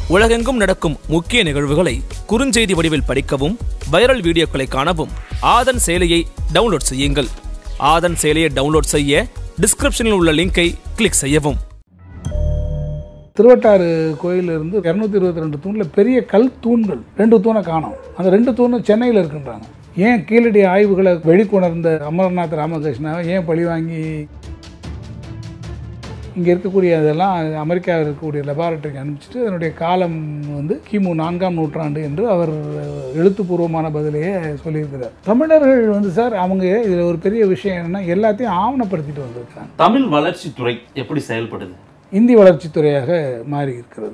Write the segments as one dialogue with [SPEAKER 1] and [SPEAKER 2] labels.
[SPEAKER 1] உலகெங்கும் நடக்கும் முக்கிய நிகழ்வுகளை குறுஞ்செய்தி வடிவில் படிக்கவும் வைரல் வீடியோக்களை காணவும் ஆதன் செயலியை டவுன்லோட் செய்யுங்கள் ஆதன் செயலியை டவுன்லோட் செய்ய டிஸ்கிரிப்ஷனில் உள்ள லிங்கை கிளிக் செய்யவும்
[SPEAKER 2] திருவட்டாறு கோயிலிருந்து இரநூத்தி இருபத்தி ரெண்டு தூணில் பெரிய கல் தூண்கள் ரெண்டு தூணை காணோம் அந்த ரெண்டு தூணும் சென்னையில் இருக்குன்றாங்க ஏன் கீழடி ஆய்வுகளை வெளிக்கொணர்ந்த அமர்நாத் ராமகிருஷ்ணாவை ஏன் பழி வாங்கி இங்கே இருக்கக்கூடிய அதெல்லாம் அமெரிக்காவில் இருக்கக்கூடிய லெபார்ட்டரிக்கு அனுப்பிச்சிட்டு அதனுடைய காலம் வந்து கிமு நான்காம் நூற்றாண்டு என்று அவர் எழுத்துப்பூர்வமான பதிலையே சொல்லியிருக்கிறார் தமிழர்கள் வந்து சார் அவங்க இதில் ஒரு பெரிய விஷயம் என்னென்னா எல்லாத்தையும் ஆவணப்படுத்திட்டு வந்திருக்காங்க
[SPEAKER 3] தமிழ் வளர்ச்சித்துறை எப்படி செயல்படுது
[SPEAKER 2] இந்தி வளர்ச்சித்துறையாக மாறி இருக்கிறது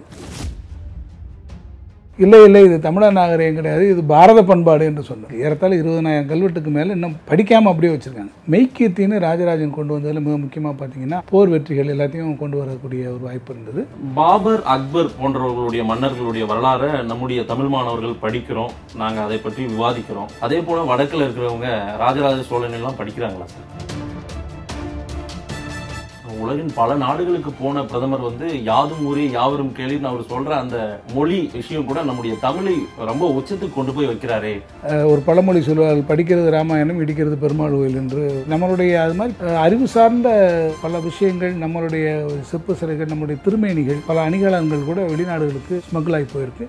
[SPEAKER 2] இல்லை இல்லை இது தமிழ நாகரிகம் கிடையாது இது பாரத பண்பாடு என்று சொன்னார் ஏறத்தாழ இருபதனாயிரம் கல்வெட்டுக்கு மேலே இன்னும் படிக்காமல் அப்படியே வச்சுருக்காங்க மெய்க்கீர்த்தின்னு ராஜராஜன் கொண்டு வந்ததில் மிக முக்கியமாக பார்த்தீங்கன்னா போர் வெற்றிகள் எல்லாத்தையும் கொண்டு வரக்கூடிய ஒரு வாய்ப்பு இருந்தது
[SPEAKER 3] பாபர் அக்பர் போன்றவர்களுடைய மன்னர்களுடைய வரலாறை நம்முடைய தமிழ் மாணவர்கள் படிக்கிறோம் நாங்க அதை பற்றி விவாதிக்கிறோம் அதே போல வடக்குல இருக்கிறவங்க ராஜராஜ சோழன் எல்லாம் படிக்கிறாங்களா சார் உலகின் பல நாடுகளுக்கு போன பிரதமர் வந்து யாதும் ஊரே யாவரும் கேளின்னு அவர் சொல்ற அந்த மொழி விஷயம் கூட நம்முடைய தமிழை ரொம்ப உச்சத்துக்கு கொண்டு போய் வைக்கிறாரே
[SPEAKER 2] அஹ் ஒரு பழமொழி சொல்வார்கள் படிக்கிறது ராமாயணம் இடிக்கிறது பெருமாள் கோயில் என்று நம்மளுடைய அது மாதிரி அஹ், அறிவு சார்ந்த பல விஷயங்கள் நம்மளுடைய சிற்ப சிலைகள் நம்முடைய திருமேனிகள் பல அணிகலன்கள் கூட வெளிநாடுகளுக்கு ஸ்மகிள் ஆகி போயிருக்கு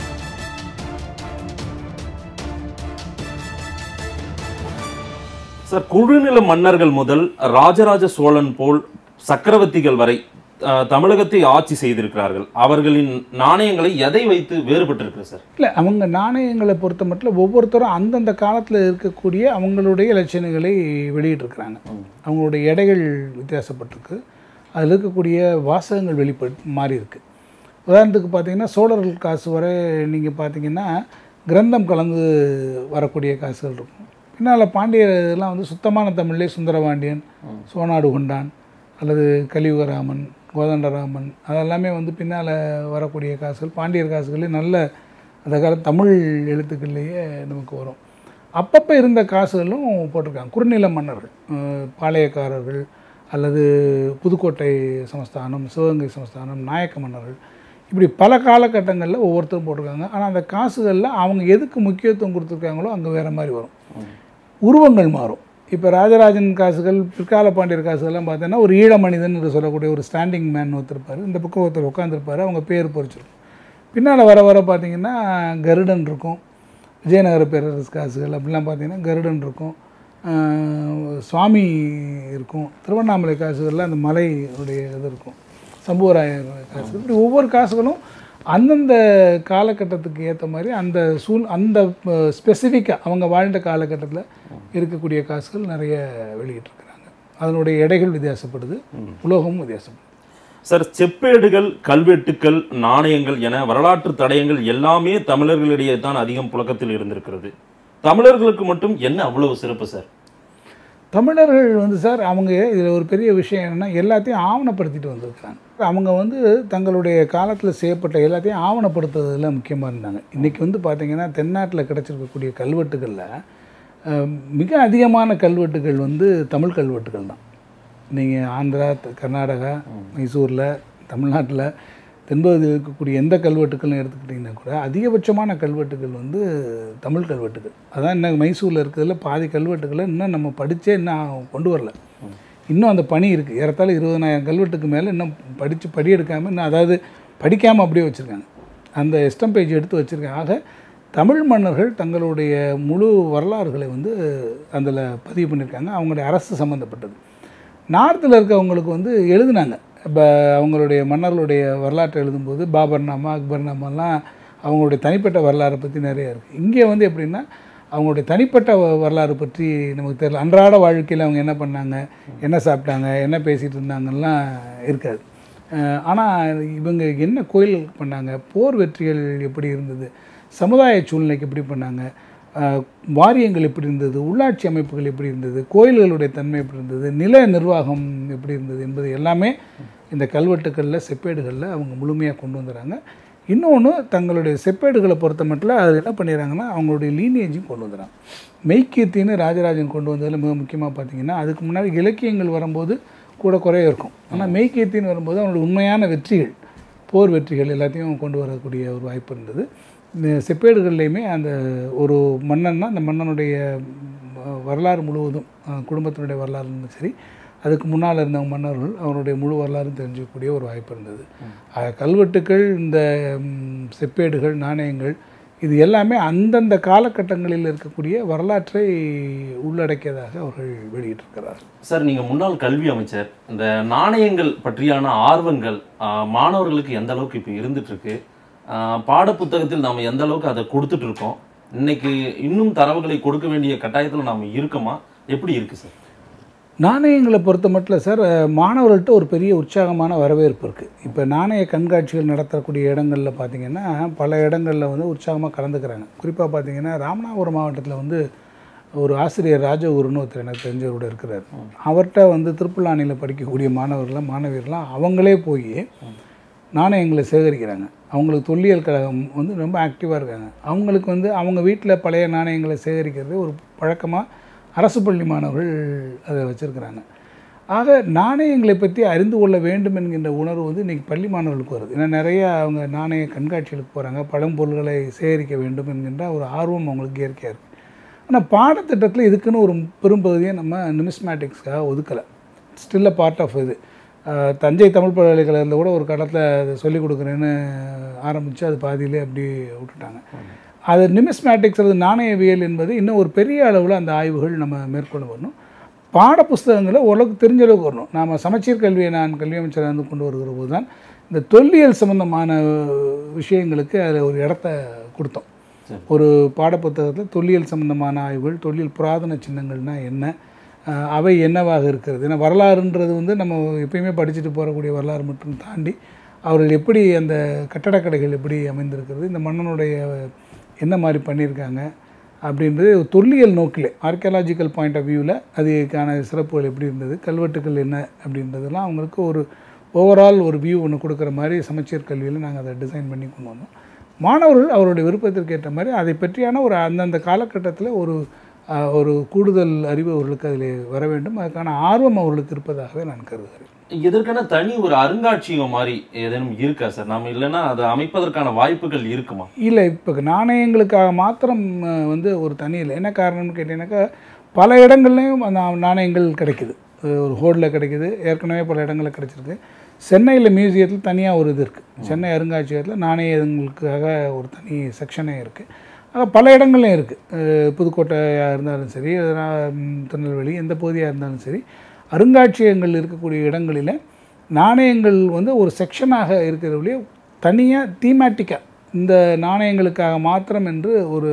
[SPEAKER 3] சார் குழுநில மன்னர்கள் முதல் ராஜராஜ சோழன் போல் சக்கரவர்த்திகள் வரை அஹ், தமிழகத்தை ஆட்சி செய்திருக்கிறார்கள் அவர்களின் நாணயங்களை எதை வைத்து வேறுபட்டிருக்கு சார்
[SPEAKER 2] இல்லை அவங்க நாணயங்களை பொறுத்த மட்டும் ஒவ்வொருத்தரும் அந்தந்த காலத்தில் இருக்கக்கூடிய அவங்களுடைய இலட்சணங்களை வெளியிட்டிருக்கிறாங்க அவங்களுடைய எடைகள் வித்தியாசப்பட்டிருக்கு அதில் இருக்கக்கூடிய வாசகங்கள் வெளிப்பட்டு மாறி இருக்கு உதாரணத்துக்கு பார்த்தீங்கன்னா சோழர்கள் காசு வரை நீங்கள் பார்த்தீங்கன்னா கிரந்தம் கலந்து வரக்கூடிய காசுகள் இருக்கும் பின்னால் பாண்டியர் இதெல்லாம் வந்து சுத்தமான தமிழ்லே சுந்தரபாண்டியன் சோனாடு கொண்டான் அல்லது கலியுகராமன் கோதண்டராமன் அதெல்லாமே வந்து பின்னால் வரக்கூடிய காசுகள் பாண்டியர் காசுகளே நல்ல அந்த கால தமிழ் எழுத்துக்கள்லேயே நமக்கு வரும் அப்பப்போ இருந்த காசுகளும் போட்டிருக்காங்க குறுநில மன்னர்கள் அஹ் பாளையக்காரர்கள் அல்லது புதுக்கோட்டை சமஸ்தானம் சிவகங்கை சமஸ்தானம் நாயக்க மன்னர்கள் இப்படி பல காலகட்டங்களில் ஒவ்வொருத்தரும் போட்டிருக்காங்க ஆனால் அந்த காசுகளில் அவங்க எதுக்கு முக்கியத்துவம் கொடுத்துருக்காங்களோ அங்கே வேறு மாதிரி வரும் உருவங்கள் மாறும் இப்போ ராஜராஜன் காசுகள் பிற்கால பாண்டியர் காசுகள்லாம் பார்த்தீங்கன்னா ஒரு ஈழ மனிதன் என்று சொல்லக்கூடிய ஒரு ஸ்டாண்டிங் மேன் ஒருத்தருப்பார் இந்த பக்கம் ஒருத்தர் உட்காந்துருப்பார் அவங்க பேர் பொறிச்சிருக்கும் பின்னால் வர வர பார்த்தீங்கன்னா கருடன் இருக்கும் விஜயநகர பேரரசு காசுகள் அப்படிலாம் பார்த்தீங்கன்னா கருடன் இருக்கும் ஆஹ் சுவாமி இருக்கும் திருவண்ணாமலை காசுகளில் அந்த மலையுடைய இது இருக்கும் சம்புவராயர் காசுகள் இப்படி ஒவ்வொரு காசுகளும் அந்தந்த காலகட்டத்துக்கு ஏற்ற மாதிரி அந்த சூழ் அந்த ஸ்பெசிஃபிக்காக அவங்க வாழ்ந்த காலகட்டத்தில் இருக்கக்கூடிய காசுகள் நிறைய வெளியிட்டிருக்கிறாங்க அதனுடைய எடைகள் வித்தியாசப்படுது உலோகமும் வித்தியாசப்படுது
[SPEAKER 3] சார் செப்பேடுகள் கல்வெட்டுக்கள் நாணயங்கள் என வரலாற்று தடயங்கள் எல்லாமே தமிழர்களிடையே தான் அதிகம் புழக்கத்தில் இருந்திருக்கிறது தமிழர்களுக்கு மட்டும் என்ன அவ்வளவு சிறப்பு சார்
[SPEAKER 2] தமிழர்கள் வந்து சார் அவங்க இதில் ஒரு பெரிய விஷயம் என்னென்னா எல்லாத்தையும் ஆவணப்படுத்திட்டு வந்திருக்காங்க அவங்க வந்து தங்களுடைய காலத்தில் செய்யப்பட்ட எல்லாத்தையும் ஆவணப்படுத்துறதுல முக்கியமாக இருந்தாங்க இன்றைக்கி வந்து பார்த்திங்கன்னா தென்னாட்டில் கிடச்சிருக்கக்கூடிய கல்வெட்டுகளில் அஹ், மிக அதிகமான கல்வெட்டுகள் வந்து தமிழ் கல்வெட்டுகள் தான் நீங்கள் ஆந்திரா த- கர்நாடகா மைசூரில் தமிழ்நாட்டில் தென்பகுதியில் இருக்கக்கூடிய எந்த கல்வெட்டுக்கள்னு எடுத்துக்கிட்டிங்கன்னா கூட அதிகபட்சமான கல்வெட்டுகள் வந்து தமிழ் கல்வெட்டுகள் அதான் இன்னும் மைசூரில் இருக்கிறதுல பாதி கல்வெட்டுகளை இன்னும் நம்ம படித்தே இன்னும் கொண்டு வரல இன்னும் அந்த பணி இருக்குது ஏறத்தாழ இருபதனாயிரம் கல்வெட்டுக்கு மேலே இன்னும் படித்து படி எடுக்காமல் இன்னும் அதாவது படிக்காமல் அப்படியே வச்சுருக்காங்க அந்த எஸ்டம் பேஜ் எடுத்து வச்சுருக்காங்க ஆக தமிழ் மன்னர்கள் தங்களுடைய முழு வரலாறுகளை வந்து அதில் பதிவு பண்ணியிருக்காங்க அவங்களுடைய அரசு சம்மந்தப்பட்டது நார்த்தில் இருக்கவங்களுக்கு வந்து எழுதுனாங்க இப்போ அவங்களுடைய மன்னர்களுடைய வரலாற்றை எழுதும்போது பாபர்நாமா அக்பர்நாமாலாம் அவங்களுடைய தனிப்பட்ட வரலாறை பற்றி நிறைய இருக்குது இங்கே வந்து எப்படின்னா அவங்களுடைய தனிப்பட்ட வ- வரலாறு பற்றி நமக்கு தெரியல அன்றாட வாழ்க்கையில் அவங்க என்ன பண்ணாங்க என்ன சாப்பிட்டாங்க என்ன பேசிகிட்டு இருந்தாங்கலாம் இருக்காது ஆனால் இவங்க என்ன கோயில் பண்ணாங்க போர் வெற்றிகள் எப்படி இருந்தது சமுதாய சூழ்நிலைக்கு எப்படி பண்ணாங்க அஹ், வாரியங்கள் எப்படி இருந்தது உள்ளாட்சி அமைப்புகள் எப்படி இருந்தது கோயில்களுடைய தன்மை எப்படி இருந்தது நில நிர்வாகம் எப்படி இருந்தது என்பது எல்லாமே இந்த கல்வெட்டுகளில் செப்பேடுகளில் அவங்க முழுமையாக கொண்டு வந்துடுறாங்க இன்னொன்று தங்களுடைய செப்பேடுகளை பொறுத்த மட்டும் அதில் என்ன பண்ணிடுறாங்கன்னா அவங்களுடைய லீனியேஜும் கொண்டு வந்துடுறாங்க மெய்க்கீர்த்தின்னு ராஜராஜன் கொண்டு வந்ததில் மிக முக்கியமாக பார்த்தீங்கன்னா அதுக்கு முன்னாடி இலக்கியங்கள் வரும்போது கூட குறைய இருக்கும் ஆனால் மெய்க்கீர்த்தின்னு வரும்போது அவனுடைய உண்மையான வெற்றிகள் போர் வெற்றிகள் எல்லாத்தையும் கொண்டு வரக்கூடிய ஒரு வாய்ப்பு இருந்தது இந்த செப்பேடுகள்லையுமே அந்த ஒரு மன்னன்னா அந்த மன்னனுடைய ம், வரலாறு முழுவதும் அஹ், குடும்பத்தினுடைய வரலாறு இருந்தாலும் சரி அதுக்கு முன்னால் இருந்த மன்னர்கள் அவருடைய முழு வரலாறும் தெரிஞ்சுக்கக்கூடிய ஒரு வாய்ப்பு இருந்தது ஆக, கல்வெட்டுக்கள் இந்த ம், செப்பேடுகள் நாணயங்கள் இது எல்லாமே அந்தந்த காலகட்டங்களில் இருக்கக்கூடிய வரலாற்றை உள்ளடக்கியதாக அவர்கள் வெளியிட்டிருக்கிறார்
[SPEAKER 3] சார் நீங்க முன்னாள் கல்வி அமைச்சர் இந்த நாணயங்கள் பற்றியான ஆர்வங்கள் ஆஹ், மாணவர்களுக்கு எந்த அளவுக்கு இப்போ இருந்துட்டு இருக்கு ஆஹ், பாடப்புத்தகத்தில் நாம எந்த அளவுக்கு அதை கொடுத்துட்டு இருக்கோம் இன்னைக்கு இன்னும் தரவுகளை கொடுக்க வேண்டிய கட்டாயத்தில் நாம இருக்கோமா எப்படி இருக்கு சார்
[SPEAKER 2] நாணயங்களை பொறுத்த மட்டும் சார் அஹ், மாணவர்கள்ட்ட ஒரு பெரிய உற்சாகமான வரவேற்பு இருக்குது இப்போ நாணய கண்காட்சிகள் நடத்தக்கூடிய இடங்களில் பார்த்தீங்கன்னா பல இடங்களில் வந்து உற்சாகமாக கலந்துக்கிறாங்க குறிப்பாக பார்த்தீங்கன்னா ராமநாதபுரம் மாவட்டத்தில் வந்து ஒரு ஆசிரியர் ராஜகுருன்னு ஒருத்தர் எனக்கு தெரிஞ்சவரோட இருக்கிறார் அவர்கிட்ட வந்து திருப்புல்லானியில் படிக்கக்கூடிய மாணவர்கள்லாம் மாணவியர்கள்லாம் அவங்களே போய் நாணயங்களை சேகரிக்கிறாங்க அவங்களுக்கு தொல்லியல் கழகம் வந்து ரொம்ப ஆக்டிவாக இருக்காங்க அவங்களுக்கு வந்து அவங்க வீட்டில் பழைய நாணயங்களை சேகரிக்கிறது ஒரு பழக்கமாக அரசு பள்ளி மாணவர்கள் அதை வச்சுருக்கிறாங்க ஆக நாணயங்களை பற்றி அறிந்து கொள்ள வேண்டும் என்கின்ற உணர்வு வந்து இன்றைக்கி பள்ளி மாணவர்களுக்கு வருது ஏன்னா நிறைய அவங்க நாணய கண்காட்சிகளுக்கு போகிறாங்க பழம்பொருள்களை சேகரிக்க வேண்டும் என்கின்ற ஒரு ஆர்வம் அவங்களுக்கு இயற்கையாக இருக்குது ஆனால் பாடத்திட்டத்தில் இதுக்குன்னு ஒரு பெரும்பகுதியை நம்ம நிமிஸ்மேட்டிக்ஸ்க்காக ஒதுக்கலை ஸ்டில் அ பார்ட் ஆஃப் இது அஹ், தஞ்சை தமிழ் பல்கலைக்கழகத்தில் கூட ஒரு கடத்தில் அதை சொல்லிக் கொடுக்குறேன்னு ஆரம்பித்து அது பாதியிலே அப்படி விட்டுட்டாங்க அது நிமிஸ்மேட்டிக்ஸ் அல்லது நாணயவியல் என்பது இன்னும் ஒரு பெரிய அளவில் அந்த ஆய்வுகள் நம்ம மேற்கொள்ள வரணும் பாட புஸ்தகங்களை ஓரளவுக்கு தெரிஞ்ச அளவுக்கு வரணும் நாம் சமச்சீர் கல்வியை நான் கல்வி அமைச்சராக இருந்து கொண்டு வருகிற போது தான் இந்த தொல்லியல் சம்பந்தமான விஷயங்களுக்கு அதில் ஒரு இடத்த கொடுத்தோம் ஒரு பாடப்புத்தகத்தில் தொல்லியல் சம்பந்தமான ஆய்வுகள் தொல்லியல் புராதன சின்னங்கள்னா என்ன அஹ், அவை என்னவாக இருக்கிறது ஏன்னா வரலாறுன்றது வந்து நம்ம எப்பயுமே படிச்சுட்டு போகக்கூடிய வரலாறு மட்டும் தாண்டி அவர்கள் எப்படி அந்த கட்டடக்கலைகள் எப்படி அமைந்திருக்கிறது இந்த மன்னனுடைய என்ன மாதிரி பண்ணியிருக்காங்க அப்படின்றது ஒரு தொல்லியல் நோக்கிலே ஆர்கியாலஜிக்கல் பாயிண்ட் ஆஃப் வியூவில் அதுக்கான சிறப்புகள் எப்படி இருந்தது கல்வெட்டுகள் என்ன அப்படின்றதெல்லாம் அவங்களுக்கு ஒரு ஓவரால் ஒரு வியூ ஒன்று கொடுக்குற மாதிரி சமச்சீர் கல்வியில் நாங்கள் அதை டிசைன் பண்ணி கொண்டு வந்தோம் மாணவர்கள் அவருடைய விருப்பத்திற்கு ஏற்ற மாதிரி அதை பற்றியான ஒரு அந்தந்த காலகட்டத்தில் ஒரு அஹ், ஒரு கூடுதல் அறிவு அவர்களுக்கு அதில் வர வேண்டும் அதுக்கான ஆர்வம் அவர்களுக்கு இருப்பதாகவே நான் கருதுகிறேன்
[SPEAKER 3] இதற்கான தனி ஒரு அருங்காட்சியகம் மாதிரி ஏதேனும் இருக்கா சார் நாம இல்லைன்னா அதை அமைப்பதற்கான வாய்ப்புகள் இருக்குமா
[SPEAKER 2] இல்லை இப்போ நாணயங்களுக்காக மாத்திரம் அஹ், வந்து ஒரு தனி இல்லை என்ன காரணம்னு கேட்டீங்கன்னாக்கா பல இடங்கள்லையும் அந்த நாணயங்கள் கிடைக்குது அஹ் ஒரு ஹோலில் கிடைக்குது ஏற்கனவே பல இடங்களில் கிடைச்சிருக்கு சென்னையில் மியூசியத்தில் தனியாக ஒரு இது இருக்குது சென்னை அருங்காட்சியகத்தில் நாணயங்களுக்காக ஒரு தனி செக்ஷனே இருக்குது ஆக பல இடங்கள்லையும் இருக்குது புதுக்கோட்டையாக இருந்தாலும் சரி எதனா, ம், திருநெல்வேலி எந்த பகுதியாக இருந்தாலும் சரி அருங்காட்சியகங்கள் இருக்கக்கூடிய இடங்களில் நாணயங்கள் வந்து ஒரு செக்ஷனாக இருக்கிறவர்களே தனியாக தீமேட்டிக்காக இந்த நாணயங்களுக்காக மாத்திரம் என்று ஒரு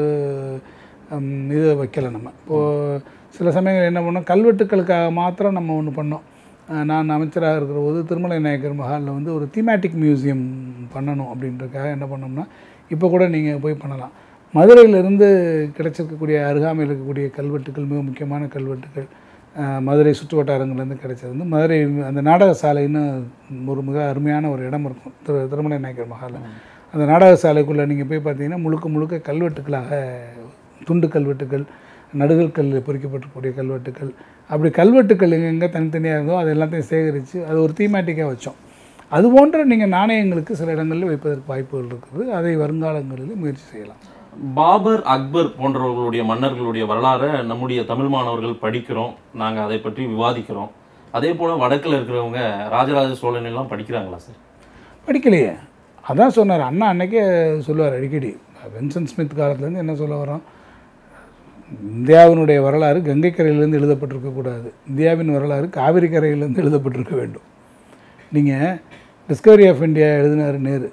[SPEAKER 2] ம், இது வைக்கலை நம்ம இப்போது சில சமயங்கள் என்ன பண்ணோம் கல்வெட்டுக்களுக்காக மாத்திரம் நம்ம ஒன்று பண்ணோம் அஹ் நான் அமைச்சராக இருக்கிற போது திருமலை நாயக்கர் மஹாலில் வந்து ஒரு தீமேட்டிக் மியூசியம் பண்ணணும் அப்படின்றதுக்காக என்ன பண்ணோம்னா இப்போ கூட நீங்கள் போய் பண்ணலாம் மதுரையிலிருந்து கிடைச்சிருக்கக்கூடிய அருகாமையில் இருக்கக்கூடிய கல்வெட்டுக்கள் மிக முக்கியமான கல்வெட்டுக்கள் அஹ் மதுரை சுற்று வட்டாரங்கள்லேருந்து கிடைச்சது வந்து மதுரை அந்த நாடக சாலைன்னு ஒரு மிக அருமையான ஒரு இடம் இருக்கும் திரு திருமலை நாயக்கர் மஹாலில் அந்த நாடக சாலைக்குள்ளே நீங்கள் போய் பார்த்தீங்கன்னா முழுக்க முழுக்க கல்வெட்டுக்களாக துண்டு கல்வெட்டுக்கள் நடுகல் கல் பொறிக்கப்பட்டிருக்கக்கூடிய கல்வெட்டுக்கள் அப்படி கல்வெட்டுக்கள் எங்கெங்கே தனித்தனியாக இருந்தோ அது எல்லாத்தையும் சேகரித்து அது ஒரு தீமேட்டிக்காக வச்சோம் அது போன்ற நீங்கள் நாணயங்களுக்கு சில இடங்களில் வைப்பதற்கு வாய்ப்புகள் இருக்குது அதை வருங்காலங்களில் முயற்சி செய்யலாம்
[SPEAKER 3] பாபர் அக்பர் போன்றவர்களுடைய மன்னர்களுடைய வரலாறை நம்முடைய தமிழ் மாணவர்கள் படிக்கிறோம் நாங்க அதை பற்றி விவாதிக்கிறோம் அதே போல வடக்குல இருக்கிறவங்க ராஜராஜ சோழன் எல்லாம் படிக்கிறாங்களா சார்
[SPEAKER 2] படிக்கலையே அதான் சொன்னார் அண்ணா அன்னைக்கே சொல்லுவார் அடிக்கடி வின்சன் ஸ்மித் காலத்துலேருந்து என்ன சொல்ல வரோம் இந்தியாவினுடைய வரலாறு கங்கை கரையிலேருந்து எழுதப்பட்டிருக்கக்கூடாது இந்தியாவின் வரலாறு காவிரி கரையிலேருந்து எழுதப்பட்டிருக்க வேண்டும் நீங்கள் டிஸ்கவரி ஆஃப் இந்தியா எழுதினார் நேரு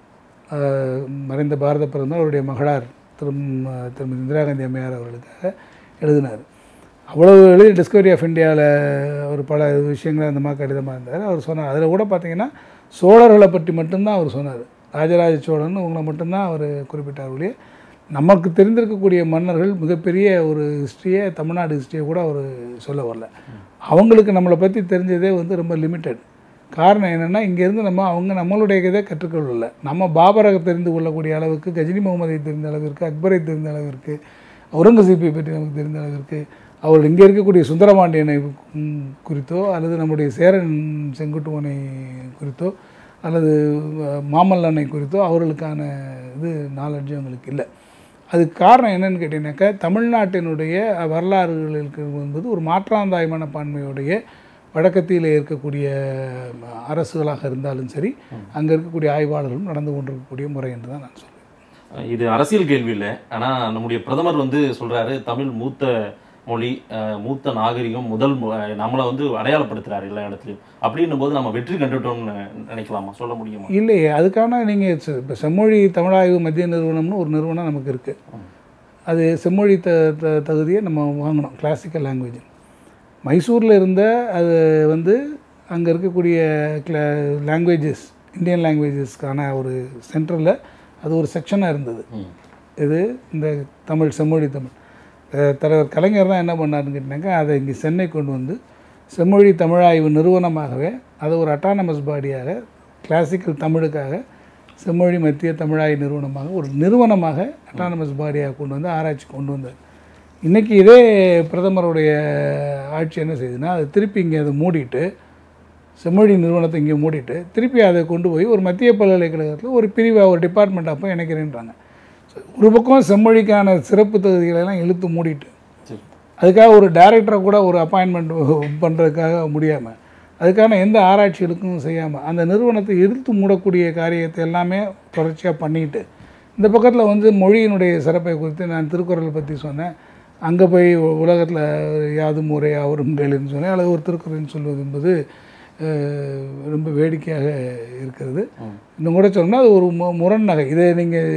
[SPEAKER 2] ஆஹ் மறைந்த பாரத பிரதமர் அவருடைய மகளார் திரும் திருமதி இந்திரா காந்தி அம்மையார் அவர்களுக்காக எழுதினார் அவ்வளவு எழுதி டிஸ்கவரி ஆஃப் இந்தியாவில் ஒரு பல விஷயங்களை அந்த மாதிரி கடிதமாக இருந்தார் அவர் சொன்னார் அதில் கூட பார்த்தீங்கன்னா சோழர்களை பற்றி மட்டும்தான் அவர் சொன்னார் ராஜராஜ சோழன் உங்களை மட்டும்தான் அவர் குறிப்பிட்டார் ஒழிய நமக்கு தெரிந்திருக்கக்கூடிய மன்னர்கள் மிகப்பெரிய ஒரு ஹிஸ்ட்ரியை தமிழ்நாடு ஹிஸ்ட்ரியை கூட அவர் சொல்ல வரல அவங்களுக்கு நம்மளை பற்றி தெரிஞ்சதே வந்து ரொம்ப லிமிட்டட் காரணம் என்னென்னா இங்கேருந்து நம்ம அவங்க நம்மளுடைய இதை கற்றுக்கொள்ளல நம்ம பாபரை தெரிந்து கொள்ளக்கூடிய அளவுக்கு கஜினி முகமதை தெரிந்த அளவிற்கு அக்பரை தெரிந்த அளவிற்கு அவுரங்கசீப்பை பற்றி நமக்கு தெரிந்த அளவிற்கு அவர் இங்கே இருக்கக்கூடிய சுந்தரபாண்டியனை ம், குறித்தோ அல்லது நம்முடைய சேரன் செங்குட்டுவனை குறித்தோ அல்லது அஹ், மாமல்லனை குறித்தோ அவர்களுக்கான இது நாலெட்ஜும் அவங்களுக்கு இல்லை அதுக்கு காரணம் என்னன்னு கேட்டிங்கனாக்கா தமிழ்நாட்டினுடைய வரலாறுகளுக்கு என்பது ஒரு மாற்றாந்தாய் மனப்பான்மையுடைய வழக்கத்தில் இருக்கக்கூடிய அஹ், அரசுகளாக இருந்தாலும் சரி அங்கே இருக்கக்கூடிய ஆய்வாளர்களும் நடந்து கொண்டிருக்கக்கூடிய முறை என்று தான் நான் சொல்வேன்
[SPEAKER 3] இது அரசியல் கேள்வி இல்லை ஆனா நம்முடைய பிரதமர் வந்து சொல்றாரு தமிழ் மூத்த மொழி அஹ், மூத்த நாகரிகம் முதல் மொ- அஹ், நம்மளை வந்து அடையாளப்படுத்துறாரு எல்லா இடத்துலையும் அப்படின்னும் போது நம்ம வெற்றி கண்டுட்டோம்னு நினைக்கலாமா சொல்ல முடியுமா
[SPEAKER 2] இல்லையே அதுக்கான நீங்கள் இப்போ செம்மொழி தமிழாய்வு மத்திய நிறுவனம்னு ஒரு நிறுவனம் நமக்கு இருக்குது அது செம்மொழி த த- தகுதியை நம்ம வாங்கணும் கிளாசிக்கல் லாங்குவேஜ் மைசூரில் இருந்த அது வந்து அங்கே இருக்கக்கூடிய கிளா லாங்குவேஜஸ் இந்தியன் லாங்குவேஜஸ்க்கான ஒரு சென்டரில் அது ஒரு செக்ஷனாக இருந்தது
[SPEAKER 3] ம்.
[SPEAKER 2] இது இந்த தமிழ் செம்மொழி தமிழ் அஹ் தலைவர் கலைஞர் தான் என்ன பண்ணாருன்னு கேட்டினாக்கா அதை இங்கே சென்னை கொண்டு வந்து செம்மொழி தமிழாய்வு நிறுவனமாகவே அதை ஒரு அட்டானமஸ் பாடியாக கிளாசிக்கல் தமிழுக்காக செம்மொழி மத்திய தமிழாய்வு நிறுவனமாக ஒரு நிறுவனமாக அட்டானமஸ் பாடியாக கொண்டு வந்து ஆராய்ச்சி கொண்டு வந்தார் இன்றைக்கி இதே பிரதமருடைய ஆட்சி என்ன செய்யுதுன்னா அதை திருப்பி இங்கே அதை மூடிட்டு செம்மொழி நிறுவனத்தை இங்கே மூடிட்டு திருப்பி அதை கொண்டு போய் ஒரு மத்திய பல்கலைக்கழகத்தில் ஒரு பிரிவாக ஒரு டிபார்ட்மெண்ட்டாக போய் இணைக்கிறேன்றாங்க So, ஒரு பக்கம் செம்மொழிக்கான சிறப்பு தகுதிகளை எல்லாம் இழுத்து மூடிட்டு
[SPEAKER 3] சரி
[SPEAKER 2] அதுக்காக ஒரு டைரக்டரை கூட ஒரு அப்பாயின்மெண்ட் பண்ணுறதுக்காக முடியாமல் அதுக்கான எந்த ஆராய்ச்சிகளுக்கும் செய்யாமல் அந்த நிறுவனத்தை இழுத்து மூடக்கூடிய காரியத்தை எல்லாமே தொடர்ச்சியாக பண்ணிட்டு இந்த பக்கத்தில் வந்து மொழியினுடைய சிறப்பை குறித்து நான் திருக்குறள் பற்றி சொன்னேன் அங்கே போய் உலகத்தில் யாதும் ஊரே அவரும் கேளுன்னு சொன்னேன் அல்லது ஒரு திருக்குறள்னு சொல்வது என்பது அஹ், ரொம்ப வேடிக்கையாக இருக்கிறது இன்னும் கூட சொன்னால் அது ஒரு மு- முரண் நகை இதை நீங்கள்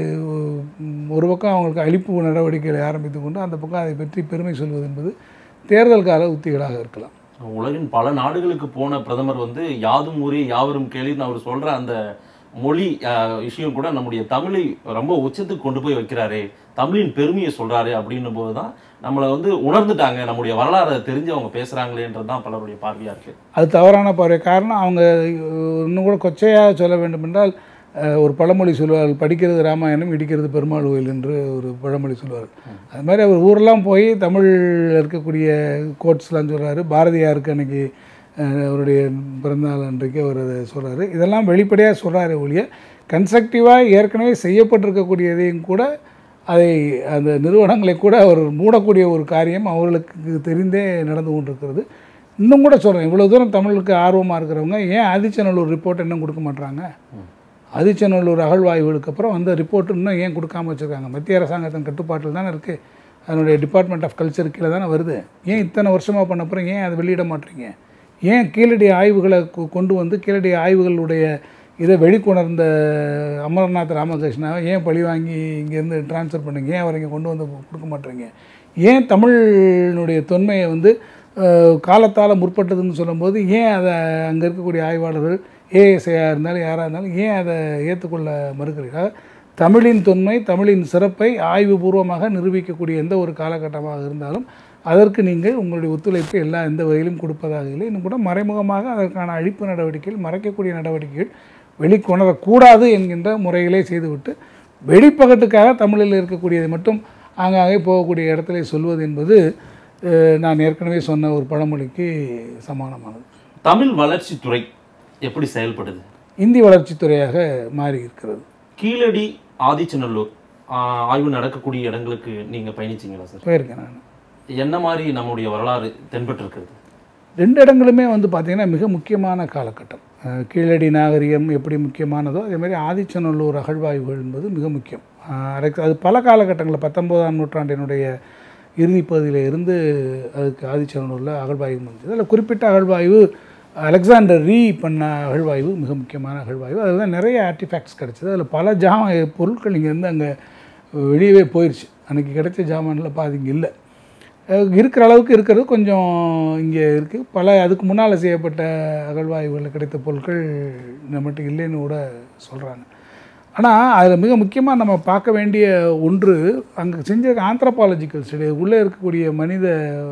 [SPEAKER 2] ஒரு பக்கம் அவங்களுக்கு அழிப்பு நடவடிக்கைகளை ஆரம்பித்து கொண்டு அந்த பக்கம் அதை பற்றி பெருமை சொல்வது என்பது தேர்தல் கால உத்திகளாக இருக்கலாம்
[SPEAKER 3] உலகின் பல நாடுகளுக்கு போன பிரதமர் வந்து யாதும் ஊரே யாவரும் கேளின்னு அவர் சொல்ற அந்த மொழி அஹ், விஷயம் கூட நம்முடைய தமிழை ரொம்ப உச்சத்துக்கு கொண்டு போய் வைக்கிறாரு தமிழின் பெருமையை சொல்றாரு அப்படின்னும் போது தான் நம்மளை வந்து உணர்ந்துட்டாங்க நம்முடைய வரலாறை தெரிஞ்சு அவங்க பேசுறாங்களேன்றது தான் பலருடைய பார்வையா இருக்கு
[SPEAKER 2] அது தவறான பார்வை காரணம் அவங்க அஹ், இன்னும் கூட கொச்சையாக சொல்ல வேண்டும் என்றால் அஹ், ஒரு பழமொழி சொல்வார்கள் படிக்கிறது ராமாயணம் இடிக்கிறது பெருமாள் கோயில் என்று ஒரு பழமொழி சொல்வார்கள் அது மாதிரி அவர் ஊரெல்லாம் போய் தமிழில் இருக்கக்கூடிய கோட்ஸ்லாம் சொல்கிறாரு பாரதியாருக்கு அன்னைக்கு அஹ், அவருடைய பிறந்தநாள் அன்றைக்கு அவர் அதை சொல்கிறாரு இதெல்லாம் வெளிப்படையாக சொல்கிறாரு ஒழிய கன்ஸ்ட்ரக்டிவாக ஏற்கனவே செய்யப்பட்டிருக்கக்கூடியதையும் கூட அதை அந்த நிறுவனங்களை கூட அவர் மூடக்கூடிய ஒரு காரியம் அவர்களுக்கு தெரிந்தே நடந்து கொண்டிருக்கிறது இன்னும் கூட சொல்கிறேன் இவ்வளோ தூரம் தமிழுக்கு ஆர்வமாக இருக்கிறவங்க ஏன் ஆதிச்சநல்லூர் ரிப்போர்ட் இன்னும் கொடுக்க மாட்றாங்க ஆதிச்சநல்லூர் அகழ்வாய்வுகளுக்கு அப்புறம் அந்த ரிப்போர்ட் இன்னும் ஏன் கொடுக்காம வச்சுருக்காங்க மத்திய அரசாங்கத்தின் கட்டுப்பாட்டில் தானே இருக்குது அதனுடைய டிபார்ட்மெண்ட் ஆஃப் கல்ச்சர் கீழே தானே வருது ஏன் இத்தனை வருஷமாக பண்ண அப்புறம் ஏன் அதை வெளியிட மாட்டீங்க ஏன் கீழடி ஆய்வுகளை கொ- கொண்டு வந்து கீழடி ஆய்வுகளுடைய இதை வெளிக்கொணர்ந்த அமர்நாத் ராமகிருஷ்ணாவை ஏன் பழி வாங்கி இங்கேருந்து ட்ரான்ஸ்ஃபர் பண்ணுங்க ஏன் அவரை இங்கே கொண்டு வந்து கொடுக்க மாட்டீங்க ஏன் தமிழினுடைய தொன்மையை வந்து அஹ், காலத்தால் முற்பட்டதுன்னு சொல்லும்போது ஏன் அதை அங்கே இருக்கக்கூடிய ஆய்வாளர்கள் ஏஎஸ்ஐயாக இருந்தாலும் யாராக இருந்தாலும் ஏன் அதை ஏற்றுக்கொள்ள மறுக்கிறீர்கள் தமிழின் தொன்மை தமிழின் சிறப்பை ஆய்வுபூர்வமாக நிரூபிக்கக்கூடிய எந்த ஒரு காலகட்டமாக இருந்தாலும் அதற்கு நீங்கள் உங்களுடைய ஒத்துழைப்பை எல்லா எந்த வகையிலும் கொடுப்பதாக இல்லை இன்னும் கூட மறைமுகமாக அதற்கான அழிப்பு நடவடிக்கைகள் மறைக்கக்கூடிய நடவடிக்கைகள் வெளிக்கொணரக்கூடாது என்கின்ற முறையிலே செய்துவிட்டு வெளிப்பகட்டுக்காக தமிழில் இருக்கக்கூடியதை மட்டும் ஆங்காங்கே போகக்கூடிய இடத்துல சொல்வது என்பது அஹ், நான் ஏற்கனவே சொன்ன ஒரு பழமொழிக்கு சமானமானது
[SPEAKER 3] தமிழ் வளர்ச்சித்துறை எப்படி செயல்படுது
[SPEAKER 2] இந்தி வளர்ச்சித்துறையாக மாறி இருக்கிறது
[SPEAKER 3] கீழடி ஆதிச்சநல்லூர் ஆஹ், ஆய்வு நடக்கக்கூடிய இடங்களுக்கு நீங்க பயணிச்சீங்களா சார்
[SPEAKER 2] போயிருக்கேன் நான்
[SPEAKER 3] என்ன மாதிரி நம்முடைய வரலாறு தென்பட்டு இருக்கிறது
[SPEAKER 2] ரெண்டு இடங்களுமே வந்து பார்த்திங்கன்னா மிக முக்கியமான காலகட்டம் அஹ் கீழடி நாகரிகம் எப்படி முக்கியமானதோ அதே மாதிரி ஆதிச்சநல்லூர் அகழ்வாய்வுகள் என்பது மிக முக்கியம் அஹ் அதுக்கு அது பல காலகட்டங்களில் பத்தொம்போதாம் நூற்றாண்டினுடைய இறுதிப் பகுதியில் இருந்து அதுக்கு ஆதிச்சநல்லூரில் அகழ்வாய்வு முடிஞ்சது அதில் குறிப்பிட்ட அகழ்வாய்வு அலெக்சாண்டர் ரீ பண்ண அகழ்வாய்வு மிக முக்கியமான அகழ்வாய்வு அதில் தான் நிறைய ஆர்டிஃபேக்ட்ஸ் கிடச்சிது அதில் பல ஜாம பொருட்கள் இங்கேருந்து அங்கே வெளியவே போயிடுச்சு அன்றைக்கி கிடைச்ச ஜாமான்ல பாதி இங்கே இல்லை அஹ் இருக்கிற அளவுக்கு இருக்கிறது கொஞ்சம் இங்கே இருக்குது பல அதுக்கு முன்னால் செய்யப்பட்ட அகழ்வாய்வுகளில் கிடைத்த பொருட்கள் நம்மகிட்ட இல்லைன்னு கூட சொல்கிறாங்க ஆனால் அதில் மிக முக்கியமாக நம்ம பார்க்க வேண்டிய ஒன்று அங்கே செஞ்ச ஆந்த்ரபாலஜிக்கல் ஸ்டடி உள்ளே இருக்கக்கூடிய மனித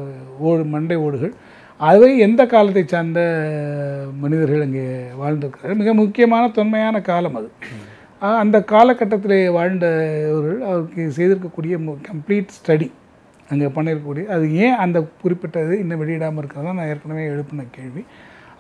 [SPEAKER 2] ஓடு மண்டை ஓடுகள் அவை எந்த காலத்தை சார்ந்த மனிதர்கள் அங்கே வாழ்ந்திருக்கிறார்கள் மிக முக்கியமான தொன்மையான காலம் அது ஆஹ் அந்த காலகட்டத்தில் வாழ்ந்தவர்கள் அவருக்கு செய்திருக்கக்கூடிய கம்ப்ளீட் ஸ்டடி அங்கே பண்ணியிருக்கக்கூடிய அது ஏன் அந்த குறிப்பிட்டது இன்னும் வெளியிடாமல் இருக்கிறதா நான் ஏற்கனவே எழுப்பின கேள்வி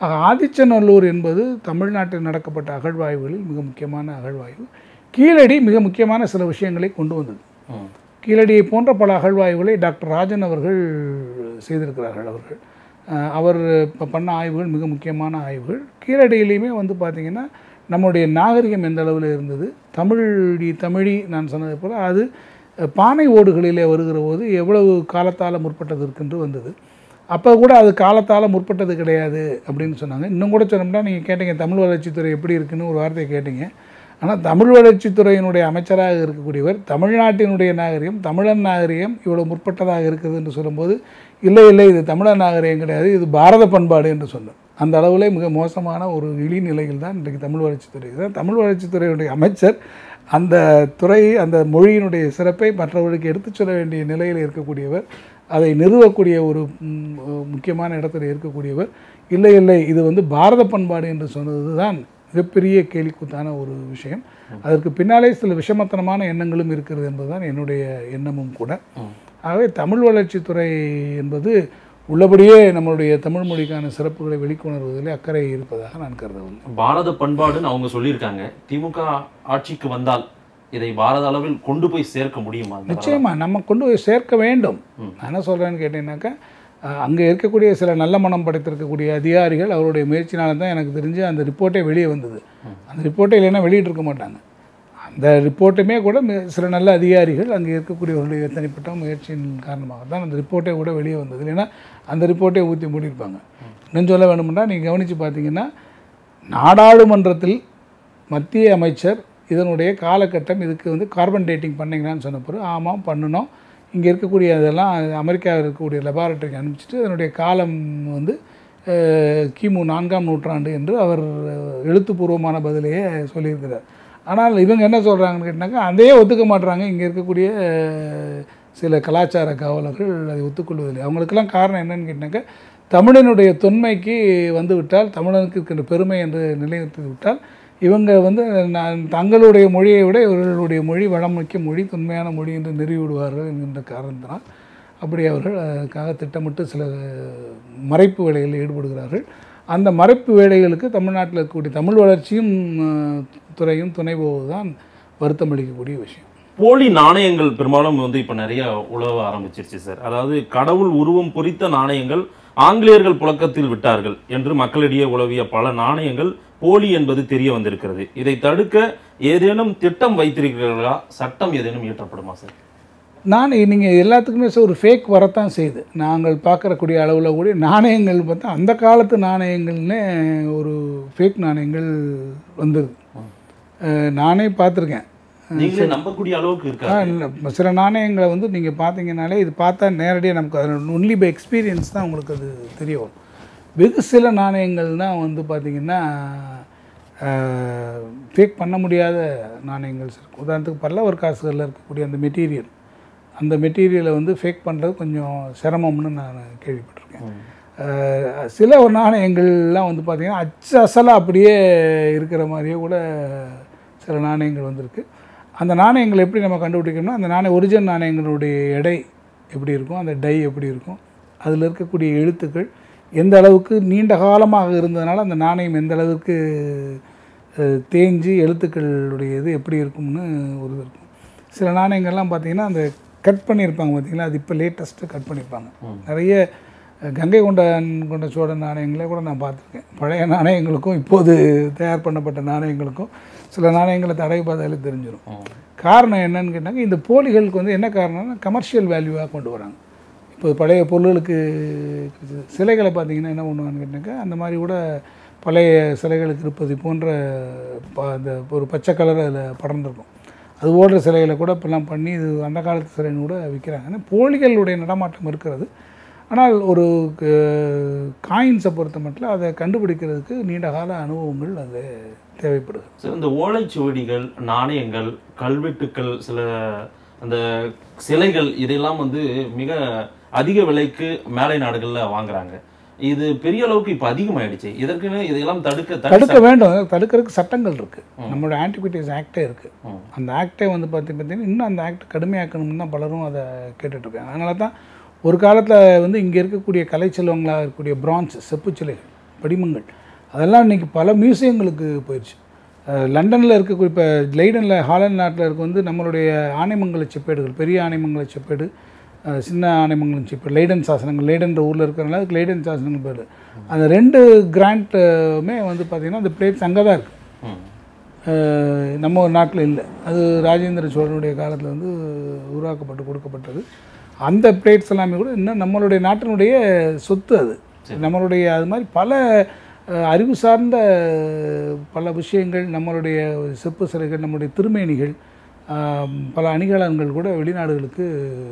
[SPEAKER 2] ஆக ஆதிச்சநல்லூர் என்பது தமிழ்நாட்டில் நடக்கப்பட்ட அகழ்வாய்வுகளில் மிக முக்கியமான அகழ்வாய்வு கீழடி மிக முக்கியமான சில விஷயங்களை கொண்டு வந்தது
[SPEAKER 3] ம்.
[SPEAKER 2] கீழடியை போன்ற பல அகழ்வாய்வுகளை டாக்டர் ராஜன் அவர்கள் செய்திருக்கிறார்கள் அவர்கள் அஹ் அவர் இப்போ பண்ண ஆய்வுகள் மிக முக்கியமான ஆய்வுகள் கீழடியிலையுமே வந்து பார்த்திங்கன்னா நம்முடைய நாகரிகம் எந்த அளவில் இருந்தது தமிழி தமிழி நான் சொன்னது போல் அது அஹ், பானை ஓடுகளிலே வருகிற போது எவ்வளவு காலத்தால் முற்பட்டது இருக்குன்று வந்தது அப்போ கூட அது காலத்தால் முற்பட்டது கிடையாது அப்படின்னு சொன்னாங்க இன்னும் கூட சொன்னோம்னா நீங்கள் கேட்டீங்க தமிழ் வளர்ச்சித்துறை எப்படி இருக்குன்னு ஒரு வார்த்தையை கேட்டீங்க ஆனால் தமிழ் வளர்ச்சித்துறையினுடைய அமைச்சராக இருக்கக்கூடியவர் தமிழ்நாட்டினுடைய நாகரிகம் தமிழன் நாகரிகம் இவ்வளோ முற்பட்டதாக இருக்குது என்று சொல்லும்போது இல்லை இல்லை இது தமிழன் நாகரிகம் கிடையாது இது பாரத பண்பாடு என்று சொன்னார் அந்த அளவிலே மிக மோசமான ஒரு இழிநிலையில் தான் இன்றைக்கு தமிழ் வளர்ச்சித்துறை இதுதான் தமிழ் வளர்ச்சித்துறையுடைய அமைச்சர் அந்த துறை அந்த மொழியினுடைய சிறப்பை மற்றவர்களுக்கு எடுத்துச் சொல்ல வேண்டிய நிலையில் இருக்கக்கூடியவர் அதை நிறுவக்கூடிய ஒரு ம், முக்கியமான இடத்துல இருக்கக்கூடியவர் இல்லை இல்லை இது வந்து பாரத பண்பாடு என்று சொன்னது தான் மிகப்பெரிய கேலிக்கூத்தான ஒரு விஷயம் அதற்கு பின்னாலே சில விஷமத்தனமான எண்ணங்களும் இருக்கிறது என்பதுதான் என்னுடைய எண்ணமும் கூட ஆகவே தமிழ் வளர்ச்சித்துறை என்பது உள்ளபடியே நம்மளுடைய தமிழ் மொழிக்கான சிறப்புகளை வெளிக்கொணர்வதில் அக்கறை இருப்பதாக நான் கருதவில்லை
[SPEAKER 3] பாரத பண்பாடுன்னு அவங்க சொல்லியிருக்காங்க திமுக ஆட்சிக்கு வந்தால் இதை பாரத அளவில் கொண்டு போய் சேர்க்க முடியுமா இந்த
[SPEAKER 2] நிச்சயமா நம்ம கொண்டு போய் சேர்க்க வேண்டும் நான் என்ன சொல்கிறேன்னு கேட்டீங்கன்னாக்கா அங்கே இருக்கக்கூடிய சில நல்ல மனம் படைத்திருக்கக்கூடிய அதிகாரிகள் அவருடைய முயற்சினால தான் எனக்கு தெரிஞ்சு அந்த ரிப்போர்ட்டே வெளியே வந்தது அந்த ரிப்போர்ட்டை இல்லைன்னா வெளியிட்டிருக்க மாட்டாங்க அந்த ரிப்போர்ட்டுமே கூட மி- சில நல்ல அதிகாரிகள் அங்கே இருக்கக்கூடியவர்களுடைய தனிப்பட்ட முயற்சியின் காரணமாக தான் அந்த ரிப்போர்ட்டே கூட வெளியே வந்தது இல்லைன்னா அந்த ரிப்போர்ட்டே ஊற்றி மூடியிருப்பாங்க இன்னும் சொல்ல வேணும்னா நீங்கள் கவனித்து பார்த்தீங்கன்னா நாடாளுமன்றத்தில் மத்திய அமைச்சர் இதனுடைய காலகட்டம் இதுக்கு வந்து கார்பன் டேட்டிங் பண்ணீங்களான்னு சொன்ன பிறகு ஆமாம் பண்ணணும் இங்கே இருக்கக்கூடிய அதெல்லாம் அமெரிக்காவில் இருக்கக்கூடிய லெபார்ட்டரிக்கு அனுப்பிச்சிட்டு அதனுடைய காலம் வந்து அஹ், கிமு நான்காம் நூற்றாண்டு என்று அவர் அஹ், எழுத்துப்பூர்வமான பதிலையே சொல்லியிருக்கிறார் ஆனால் இவங்க என்ன சொல்கிறாங்கன்னு கேட்டாக்கா அதையே ஒத்துக்க மாட்றாங்க இங்கே இருக்கக்கூடிய அஹ், சில கலாச்சார காவலர்கள் அதை ஒத்துக்கொள்வதில்லை அவங்களுக்கெல்லாம் காரணம் என்னன்னு கேட்டாக்கா தமிழனுடைய தொன்மைக்கு வந்து விட்டால் தமிழனுக்கு இருக்கின்ற பெருமை என்று நிலைநிறுத்தி விட்டால் இவங்க வந்து நான் தங்களுடைய மொழியை விட இவர்களுடைய மொழி வளமிக்க மொழி தொன்மையான மொழி என்று நிறுவிவிடுவார்கள் என்கின்ற காரணத்தினால் அப்படி அவர்கள் அதுக்காக திட்டமிட்டு சில மறைப்பு வேலைகளில் ஈடுபடுகிறார்கள் அந்த மறைப்பு வேலைகளுக்கு தமிழ்நாட்டில் இருக்கக்கூடிய தமிழ் வளர்ச்சியும் அஹ், துறையும் துணை போவதுதான் வருத்தம் அளிக்கக்கூடிய விஷயம்
[SPEAKER 3] போலி நாணயங்கள் பெரும்பாலும் வந்து இப்ப நிறைய உழவ ஆரம்பிச்சிருச்சு சார் அதாவது கடவுள் உருவம் பொறித்த நாணயங்கள் ஆங்கிலேயர்கள் புழக்கத்தில் விட்டார்கள் என்று மக்களிடையே உலவிய பல நாணயங்கள் போலி என்பது தெரிய வந்திருக்கிறது இதை தடுக்க ஏதேனும் திட்டம் வைத்திருக்கிறீர்களா சட்டம் ஏதேனும் இயற்றப்படுமா சார்
[SPEAKER 2] நான் நீங்கள் எல்லாத்துக்குமே சார் ஒரு ஃபேக் வரத்தான் செய்யுது நாங்கள் பார்க்கறக்கூடிய அளவில் கூட நாணயங்கள் பார்த்தா அந்த காலத்து நாணயங்கள்னு ஒரு ஃபேக் நாணயங்கள் வந்துடுது அஹ் நானே பார்த்துருக்கேன்
[SPEAKER 3] நீங்களே நம்பக்கூடிய அளவுக்கு
[SPEAKER 2] ஆ,
[SPEAKER 3] இருக்கா
[SPEAKER 2] இல்ல, சில நாணயங்களை வந்து நீங்கள் பார்த்தீங்கனாலே இது பார்த்தா நேரடியாக நமக்கு அதில் ஒன்லி பை எக்ஸ்பீரியன்ஸ் தான் உங்களுக்கு அது தெரிய வரும் வெகு சில நாணயங்கள் தான் வந்து பார்த்திங்கன்னா ஃபேக் பண்ண முடியாத நாணயங்கள் இருக்கு உதாரணத்துக்கு பல்லவர் காசுகளில் இருக்கக்கூடிய அந்த மெட்டீரியல் அந்த மெட்டீரியலை வந்து ஃபேக் பண்ணுறது கொஞ்சம் சிரமம்னு நான் கேள்விப்பட்டிருக்கேன் அஹ், சில ஒரு நாணயங்கள்லாம் வந்து பார்த்திங்கன்னா அச்சு அசலாக அப்படியே இருக்கிற மாதிரியே கூட சில நாணயங்கள் வந்திருக்கு அந்த நாணயங்கள் எப்படி நம்ம கண்டுபிடிக்கணும்னா அந்த நாணய ஒரிஜினல் நாணயங்களுடைய எடை எப்படி இருக்கும் அந்த டை எப்படி இருக்கும் அதில் இருக்கக்கூடிய எழுத்துக்கள் எந்த அளவுக்கு நீண்ட காலமாக இருந்ததுனால அந்த நாணயம் எந்த அளவுக்கு அஹ், தேஞ்சு எழுத்துக்களுடைய இது எப்படி இருக்கும்னு ஒரு இது இருக்கும் சில நாணயங்கள்லாம் பார்த்தீங்கன்னா அந்த கட் பண்ணியிருப்பாங்க பார்த்தீங்களா அது இப்போ லேட்டஸ்ட்டு கட் பண்ணியிருப்பாங்க நிறைய அஹ், கங்கை கொண்டன் கொண்ட சோழன் நாணயங்களே கூட நான் பார்த்துருக்கேன் பழைய நாணயங்களுக்கும் இப்போது தயார் பண்ணப்பட்ட நாணயங்களுக்கும் சில நாணயங்களை தடவை பார்த்தாலே தெரிஞ்சிடும் காரணம் என்னன்னு கேட்டாங்க இந்த போலிகளுக்கு வந்து என்ன காரணம்னா கமர்ஷியல் வேல்யூவாக கொண்டு வராங்க இப்போ பழைய பொருள்களுக்கு கிடைச்சது. சிலைகளை பார்த்தீங்கன்னா என்ன பண்ணுவாங்கன்னு கேட்டாக்கா அந்த மாதிரி கூட பழைய சிலைகளுக்கு இருப்பது போன்ற ப- அந்த ஒரு பச்சை கலர் அதில் படர்ந்துருக்கும் அது ஓடுற சிலைகளை கூட இப்போல்லாம் பண்ணி இது அந்த காலத்து சிலைன்னு கூட விற்கிறாங்க ஆனால் போலிகளுடைய நடமாட்டம் இருக்கிறது ஆனால் ஒரு காயின்ஸை பொறுத்த மட்டும் அதை கண்டுபிடிக்கிறதுக்கு நீண்ட கால அனுபவங்கள் அது தேவைப்படுது
[SPEAKER 3] சார் இந்த ஓலைச்சுவடிகள் நாணயங்கள் கல்வெட்டுக்கள் சில அந்த சிலைகள் இதெல்லாம் வந்து மிக அதிக விலைக்கு மேலை நாடுகள்ல வாங்குறாங்க இது பெரிய அளவுக்கு இப்ப அதிகமாயிடுச்சு இதற்குன்னு இதையெல்லாம் தடுக்க தடை
[SPEAKER 2] தடுக்க வேண்டும் தடுக்கிறதுக்கு சட்டங்கள் இருக்குது நம்மளோட ஆன்டிகுவிட்டிஸ் ஆக்டே இருக்குது
[SPEAKER 3] ம்.
[SPEAKER 2] அந்த ஆக்டே வந்து பார்த்தி பார்த்தீங்கன்னா இன்னும் அந்த ஆக்ட் கடுமையாக்கணும்னு தான் பலரும் அதை கேட்டுட்ருக்காங்க அதனால தான் ஒரு காலத்தில் வந்து இங்கே இருக்கக்கூடிய கலை செல்வங்களாக இருக்கக்கூடிய பிரான்ஸ் செப்புச் சிலைகள் படிமங்கள் அதெல்லாம் இன்றைக்கி பல மியூசியங்களுக்கு போயிடுச்சு அஹ் லண்டனில் இருக்கக்கூடிய இப்போ லைடனில் ஹாலண்ட் நாட்டில் இருக்க வந்து நம்மளுடைய ஆனைமங்கல செப்பேடுகள் பெரிய ஆனைமங்கல செப்பேடு அஹ் சின்ன ஆனைமங்கலம் செப்பேடு லைடன் சாசனங்கள் லைடன்ற ஊரில் இருக்கிறனால அதுக்கு லைடன் சாசனங்கள் பேர் அந்த ரெண்டு கிராண்ட்டுமே வந்து பார்த்திங்கன்னா அந்த பிளேட்ஸ் அங்கே தான் இருக்குது
[SPEAKER 3] ம்.
[SPEAKER 2] அஹ் நம்ம நாட்டில் இல்லை அது ராஜேந்திர சோழனுடைய காலத்தில் வந்து உருவாக்கப்பட்டு கொடுக்கப்பட்டது அந்த பிளேட்ஸ் எல்லாமே கூட இன்னும் நம்மளுடைய நாட்டினுடைய சொத்து அது நம்மளுடைய அது மாதிரி பல அஹ், அறிவு சார்ந்த பல விஷயங்கள் நம்மளுடைய செப்பு சிலைகள் நம்முடைய திருமேனிகள் ஆம், பல அணிகலன்கள் கூட வெளிநாடுகளுக்கு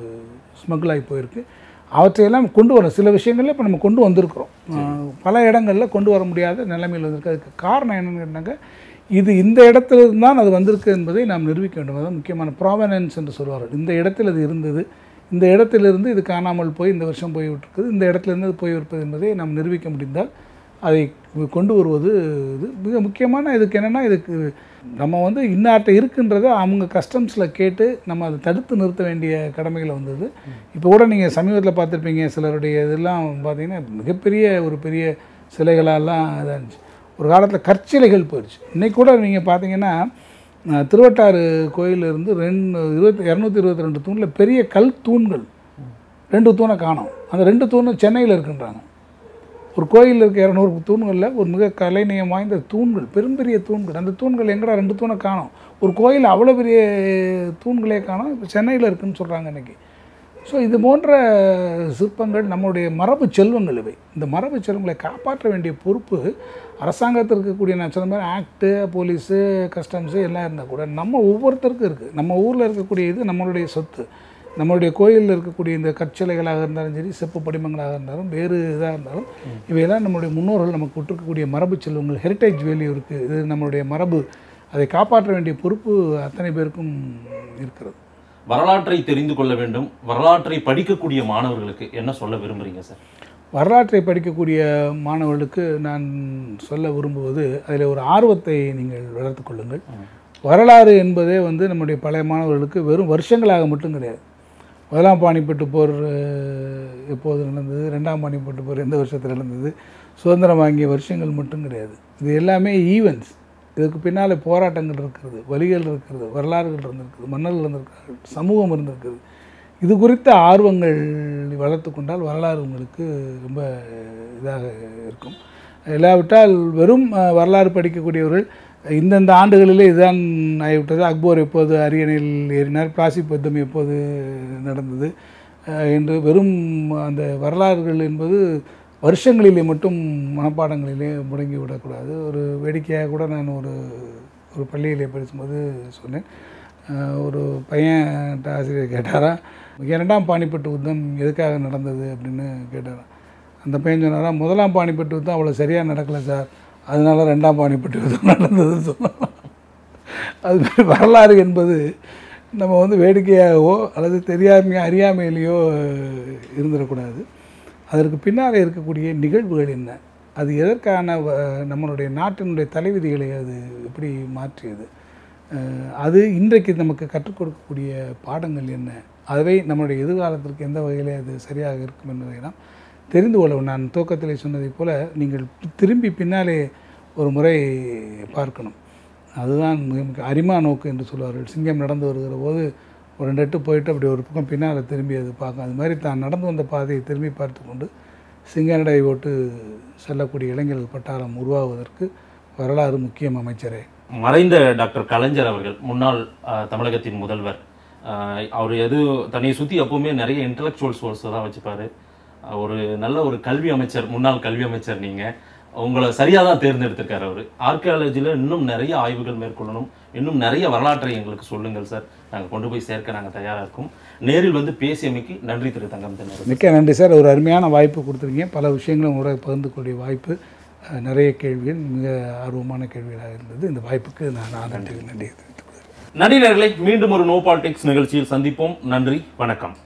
[SPEAKER 2] ஸ்மகிள் ஆகி போயிருக்கு அவற்றையெல்லாம் கொண்டு வரோம் சில விஷயங்களில் இப்போ நம்ம கொண்டு வந்திருக்கிறோம் அஹ், பல இடங்களில் கொண்டு வர முடியாத நிலைமையில் வந்திருக்கு அதுக்கு காரணம் என்னன்னு கேட்டாங்க இது இந்த இடத்துல தான் அது வந்திருக்கு என்பதை நாம் நிரூபிக்க வேண்டும் அதான் முக்கியமான ப்ராவனன்ஸ் என்று சொல்வார்கள் இந்த இடத்தில் அது இருந்தது இந்த இடத்திலிருந்து இது காணாமல் போய் இந்த வருஷம் போய் விட்டுருக்குது இந்த இடத்துலேருந்து அது போய் இருப்பது என்பதை நாம் நிரூபிக்க முடிந்தால் அதை கொண்டு வருவது இது மிக முக்கியமான இதுக்கு என்னென்னா இதுக்கு நம்ம வந்து இன்னார்ட்ட இருக்குன்றதை அவங்க கஸ்டம்ஸில் கேட்டு நம்ம அதை தடுத்து நிறுத்த வேண்டிய கடமைகள் வந்தது இப்போ கூட நீங்கள் சமீபத்தில் பார்த்துருப்பீங்க சிலருடைய இதெல்லாம் பார்த்தீங்கன்னா மிகப்பெரிய ஒரு பெரிய சிலைகளெல்லாம் இதாக இருந்துச்சு ஒரு காலத்தில் கற்சிலைகள் போயிடுச்சு இன்னைக்கு கூட நீங்கள் பார்த்தீங்கன்னா அஹ், திருவட்டாறு கோயிலிருந்து ரெண்டு இருபத்தி இரநூத்தி இருபத்தி ரெண்டு தூணில் பெரிய கல் தூண்கள் ரெண்டு தூணை காணோம் அந்த ரெண்டு தூணும் சென்னையில் இருக்குன்றாங்க ஒரு கோயிலில் இருக்க இரநூறு தூண்களில் ஒரு மிக கலைநயம் வாய்ந்த தூண்கள் பெரும்பெரிய தூண்கள் அந்த தூண்கள் எங்கடா ரெண்டு தூணை காணோம் ஒரு கோயில் அவ்வளோ பெரிய தூண்களே காணோம் இப்போ சென்னையில் இருக்குன்னு சொல்கிறாங்க இன்றைக்கி ஸோ இது போன்ற சிற்பங்கள் நம்முடைய மரபு செல்வங்கள் இவை இந்த மரபு செல்வங்களை காப்பாற்ற வேண்டிய பொறுப்பு அரசாங்கத்திற்கு இருக்கக்கூடிய நான் சொன்ன மாதிரி ஆக்டு போலீஸு கஸ்டம்ஸு எல்லாம் இருந்தால் கூட நம்ம ஒவ்வொருத்தருக்கும் இருக்குது நம்ம ஊரில் இருக்கக்கூடிய இது நம்மளுடைய சொத்து நம்மளுடைய கோயிலில் இருக்கக்கூடிய இந்த கற்சிலைகளாக இருந்தாலும் சரி செப்பு படிமங்களாக இருந்தாலும் வேறு இதாக இருந்தாலும் இவையெல்லாம் நம்மளுடைய முன்னோர்கள் நமக்கு விட்டுருக்கக்கூடிய மரபு செல்வங்கள் ஹெரிட்டேஜ் வேல்யூ இருக்குது இது நம்மளுடைய மரபு அதை காப்பாற்ற வேண்டிய பொறுப்பு அத்தனை பேருக்கும் இருக்கிறது
[SPEAKER 3] வரலாற்றை தெரிந்து கொள்ள வேண்டும் வரலாற்றை படிக்கக்கூடிய மாணவர்களுக்கு என்ன சொல்ல விரும்புறீங்க சார்
[SPEAKER 2] வரலாற்றை படிக்கக்கூடிய மாணவர்களுக்கு நான் சொல்ல விரும்புவது அதில் ஒரு ஆர்வத்தை நீங்கள் வளர்த்து கொள்ளுங்கள் வரலாறு என்பதே வந்து நம்முடைய பழைய மாணவர்களுக்கு வெறும் வருஷங்களாக மட்டும் கிடையாது முதலாம் பாணிப்பட்டு போர் அஹ், எப்போது நடந்தது ரெண்டாம் பாணிப்பட்டு போர் எந்த வருஷத்தில் நடந்தது சுதந்திரம் வாங்கிய வருஷங்கள் மட்டும் கிடையாது இது எல்லாமே ஈவெண்ட்ஸ் இதுக்கு பின்னால் போராட்டங்கள் இருக்கிறது வழிகள் இருக்கிறது வரலாறுகள் இருந்திருக்குது மன்னர்கள் இருந்திருக்கார்கள் சமூகம் இருந்திருக்குது இது குறித்த ஆர்வங்கள் வளர்த்து கொண்டால் வரலாறு உங்களுக்கு ரொம்ப இதாக இருக்கும் இல்லாவிட்டால் வெறும் அஹ், வரலாறு படிக்கக்கூடியவர்கள் இந்தந்த ஆண்டுகளிலே இதுதான் ஆகிவிட்டது அக்பர் எப்போது அரியணையில் ஏறினார் பிளாசிப் யுத்தம் எப்போது நடந்தது அஹ், என்று வெறும் அந்த வரலாறுகள் என்பது வருஷங்களிலே மட்டும் மனப்பாடங்களிலே முடங்கி விடக்கூடாது ஒரு வேடிக்கையாக கூட நான் ஒரு ஒரு பள்ளியிலே படிக்கும்போது சொன்னேன் அஹ், ஒரு பையன் ஆசிரியர் கேட்டாராம் இரண்டாம் பாணிப்பட்டு யுத்தம் எதுக்காக நடந்தது அப்படின்னு கேட்டாராம் அந்த பையன் சொன்னாராம் முதலாம் பாணிப்பட்டு யுத்தம் அவ்வளோ சரியாக நடக்கலை சார் அதனால ரெண்டாம் பாணிப்பட்டு யுத்தம் நடந்ததுன்னு சொன்னாராம் அது மாதிரி வரலாறு என்பது நம்ம வந்து வேடிக்கையாகவோ அல்லது தெரியாமையோ அறியாமையிலையோ இருந்துடக்கூடாது அதற்கு பின்னால் இருக்கக்கூடிய நிகழ்வுகள் என்ன அது எதற்கான வ- நம்மளுடைய நாட்டினுடைய தலைவிதிகளை அது எப்படி மாற்றியது அஹ் அது இன்றைக்கு நமக்கு கற்றுக் கொடுக்கக்கூடிய பாடங்கள் என்ன அதுவே நம்மளுடைய எதிர்காலத்திற்கு எந்த வகையில் அது சரியாக இருக்கும் என்பதையெல்லாம் தெரிந்து கொள்ள நான் துவக்கத்திலே சொன்னதைப் போல நீங்கள் திரும்பி பின்னாலே ஒரு முறை பார்க்கணும் அதுதான் மிக முக்கிய அரிமா நோக்கு என்று சொல்வார்கள் சிங்கம் நடந்து வருகிற போது ஒரு ரெண்டு எட்டு போயிட்டு அப்படி ஒரு பக்கம் பின்னால் திரும்பி அது பார்க்கும் அது மாதிரி தான் நடந்து வந்த பாதையை திரும்பி பார்த்து கொண்டு சிங்கநடை ஓட்டு செல்லக்கூடிய இளைஞர்கள் பட்டாளம் உருவாகுவதற்கு வரலாறு முக்கியம் அமைச்சரே
[SPEAKER 3] மறைந்த டாக்டர் கலைஞர் அவர்கள் முன்னாள் ஆஹ், தமிழகத்தின் முதல்வர் ஆஹ், அவர் எது தன்னை சுற்றி எப்பவுமே நிறைய இன்டலெக்சுவல் சோர்ஸை தான் வச்சுப்பாரு ஆஹ், ஒரு நல்ல ஒரு கல்வி அமைச்சர் முன்னாள் கல்வி அமைச்சர் நீங்கள் உங்களை சரியாக தான் தேர்ந்தெடுத்திருக்காரு அவர் ஆர்கியாலஜியில் இன்னும் நிறைய ஆய்வுகள் மேற்கொள்ளணும் இன்னும் நிறைய வரலாற்றை எங்களுக்கு சொல்லுங்கள் சார் நாங்கள் கொண்டு போய் சேர்க்க நாங்கள் தயாராக இருக்கோம் நேரில் வந்து பேசியமைக்கு நன்றி திரு தங்கம் தென்னரசு
[SPEAKER 2] மிக்க நன்றி சார் ஒரு அருமையான வாய்ப்பு கொடுத்துருக்கீங்க பல விஷயங்களும் உங்களோட பகிர்ந்து கொள்ளிய வாய்ப்பு அஹ், நிறைய கேள்விகள் மிக ஆர்வமான கேள்விகளாக இருந்தது இந்த வாய்ப்புக்கு நான் நன்றி நன்றி தெரிவித்துக் கொள்கிறேன்
[SPEAKER 3] நடிகர்களை மீண்டும் ஒரு நோ பாலிடிக்ஸ் நிகழ்ச்சியில் சந்திப்போம் நன்றி வணக்கம்